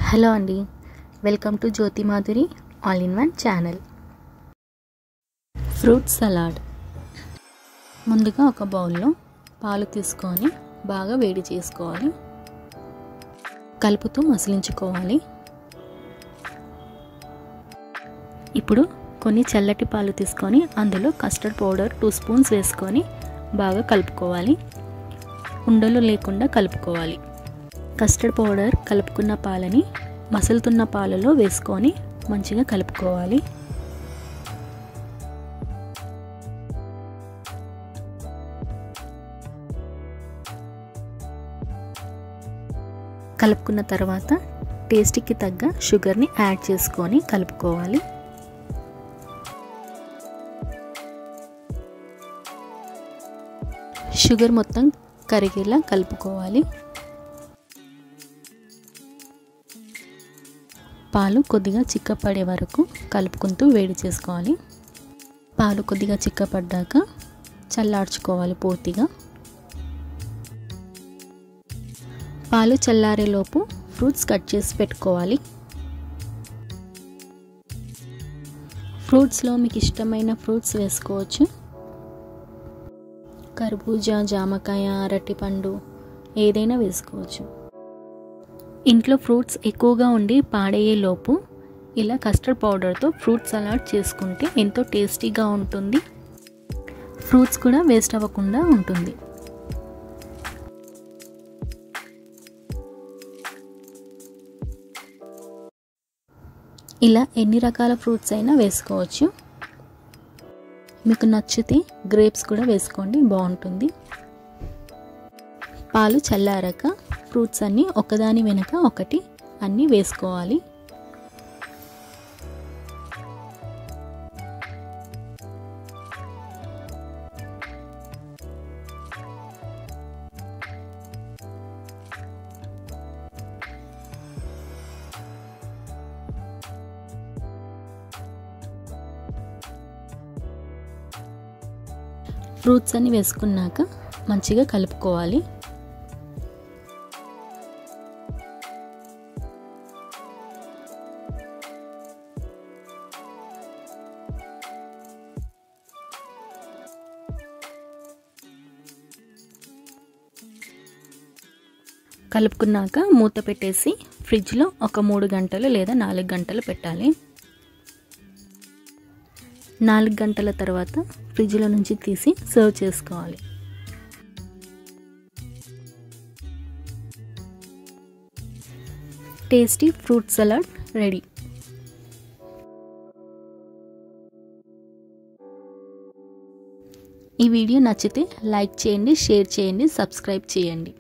hello అండి welcome to Jyothi Madhuri all in one channel fruit salad ముందుగా ఒక బౌల్లో పాలు తీసుకొని బాగా వేడి చేసుకోవాలి కలుపుతూ మసిలించుకోవాలి ఇప్పుడు కొన్ని చల్లటి పాలు తీసుకొని అందులో కస్టర్డ్ పౌడర్ టూ స్పూన్స్ వేసుకొని బాగా కలుపుకోవాలి ఉండలు లేకుండా కలుపుకోవాలి కస్టర్డ్ పౌడర్ కలుపుకున్న పాలని మసులుతున్న పాలలో వేసుకొని మంచిగా కలుపుకోవాలి కలుపుకున్న తర్వాత టేస్ట్కి తగ్గ షుగర్ని యాడ్ చేసుకొని కలుపుకోవాలి షుగర్ మొత్తం కరిగేలా కలుపుకోవాలి పాలు కొద్దిగా చిక్కపడే వరకు కలుపుకుంటూ వేడి చేసుకోవాలి పాలు కొద్దిగా చిక్కపడ్డాక చల్లార్చుకోవాలి పూర్తిగా పాలు చల్లారేలోపు ఫ్రూట్స్ కట్ చేసి పెట్టుకోవాలి ఫ్రూట్స్లో మీకు ఇష్టమైన ఫ్రూట్స్ వేసుకోవచ్చు కర్బూజా జామకాయ అరటిపండు ఏదైనా వేసుకోవచ్చు ఇంట్లో ఫ్రూట్స్ ఎక్కువగా ఉండి పాడయ్యే లోపు ఇలా కస్టర్డ్ పౌడర్తో ఫ్రూట్ సలాడ్ చేసుకుంటే ఎంతో టేస్టీగా ఉంటుంది ఫ్రూట్స్ కూడా వేస్ట్ అవ్వకుండా ఉంటుంది ఇలా ఎన్ని రకాల ఫ్రూట్స్ అయినా వేసుకోవచ్చు మీకు నచ్చితే గ్రేప్స్ కూడా వేసుకోండి బాగుంటుంది పాలు చల్లారాక ఫ్రూట్స్ అన్నీ ఒకదాని వెనుక ఒకటి అన్నీ వేసుకోవాలి ఫ్రూట్స్ అన్ని వేసుకున్నాక మంచిగా కలుపుకోవాలి కలుపుకున్నాక మూత పెట్టేసి ఫ్రిడ్జ్లో ఒక మూడు గంటలు లేదా నాలుగు గంటలు పెట్టాలి నాలుగు గంటల తర్వాత ఫ్రిడ్జ్లో నుంచి తీసి సర్వ్ చేసుకోవాలి టేస్టీ ఫ్రూట్ సలాడ్ రెడీ ఈ వీడియో నచ్చితే లైక్ చేయండి షేర్ చేయండి సబ్స్క్రైబ్ చేయండి